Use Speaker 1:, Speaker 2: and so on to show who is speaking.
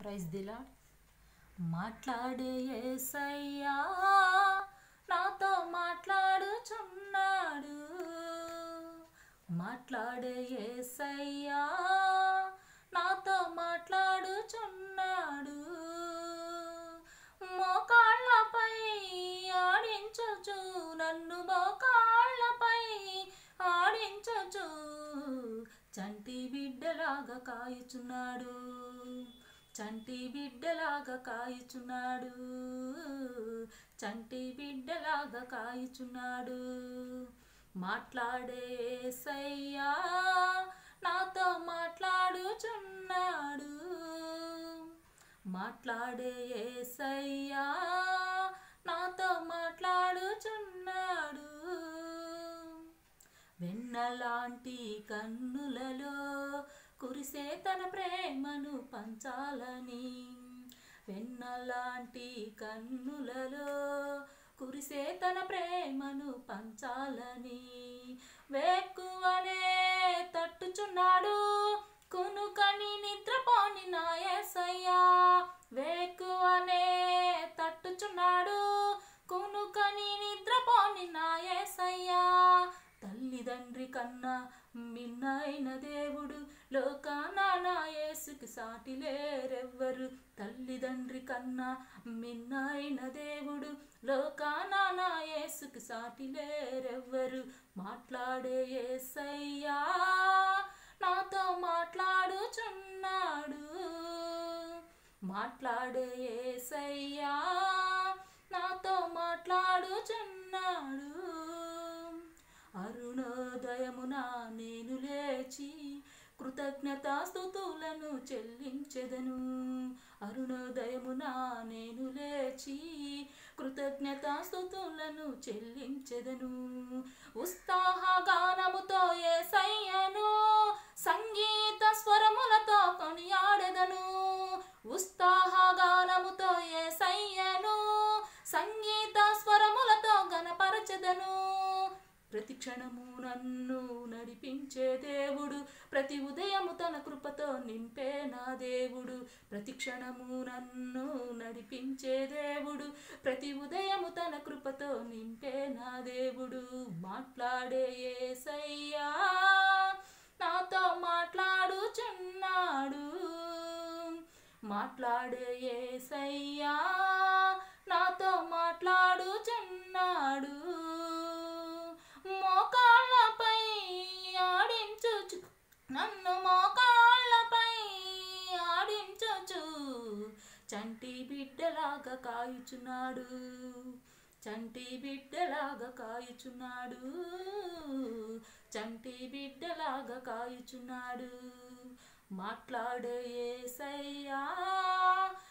Speaker 1: praise దిలా మాట్లాడే యేసయ్యా నాతో మాట్లాడుచున్నాడు మాట్లాడే యేసయ్యా నాతో మాట్లాడుచున్నాడు మోకాళ్ళపై ఆడించచ్చు నన్ను మోకాళ్ళపై ఆడించచ్చు చంటి బిడ్డలాగా కాయుచున్నాడు చంటి బిడ్డలాగా కాయుచున్నాడు చంటి బిడ్డలాగా కాయుచున్నాడు మాట్లాడే సయ్యా నాతో మాట్లాడుచున్నాడు మాట్లాడే ఏసయ్యా నాతో మాట్లాడుచున్నాడు వెన్నలాంటి కన్నులలో కురిసే తన ప్రేమను పంచాలని వెన్నలాంటి కన్నులలో కురిసే తన ప్రేమను పంచాలని వేక్కువనే తట్టుచున్నాడు కునుకని నిద్రపోని నాయసయ్యా వేకువనే తట్టుచున్నాడు కునుకని నిద్రపోని నాయసయ్యా తల్లిదండ్రి కన్నా మిన్నైన దేవుడు లోకాన నా యేసుకి సాటి లేరెవ్వరు తల్లిదండ్రి కన్నా మిన్నైన దేవుడు లోకాన నా యేసుకి సాటి లేరెవ్వరు మాట్లాడే యేసయ్యా నాతో మాట్లాడుచున్నాడు మాట్లాడే యేసయ్యా నాతో మాట్లాడుచున్నాడు అరుణోదయమున నేను లేచి కృతజ్ఞతాస్థుతులను చెల్లించెదను అరుణోదయమున నేను లేచి కృతజ్ఞతాస్థుతులను చెల్లించెదను ఉత్సాహ గానముతో ఏసయ్యను సంగీత స్వరములతో కొనియాడెదను ఉత్సాహ గానముతో ఏసయ్యను సంగీత స్వరములతో గణపరచెదను ప్రతి క్షణము నన్ను నడిపించే దేవుడు ప్రతి ఉదయము తన కృపతో నింపే నా దేవుడు ప్రతి క్షణము నన్ను నడిపించే దేవుడు ప్రతి ఉదయము తన కృపతో నింపే నా దేవుడు మాట్లాడే యేసయ్యా నాతో మాట్లాడుచున్నాడు మాట్లాడే యేసయ్యా నాతో మాట్లాడుచున్నాడు మోకాళ్ళపై ఆడించుచు నన్ను మోకాళ్ళపై ఆడించచ్చు చంటి బిడ్డలాగా కాయుచున్నాడు చంటి బిడ్డలాగా కాయుచున్నాడు చంటి బిడ్డలాగా కాయుచున్నాడు మాట్లాడే ఏసయ్యా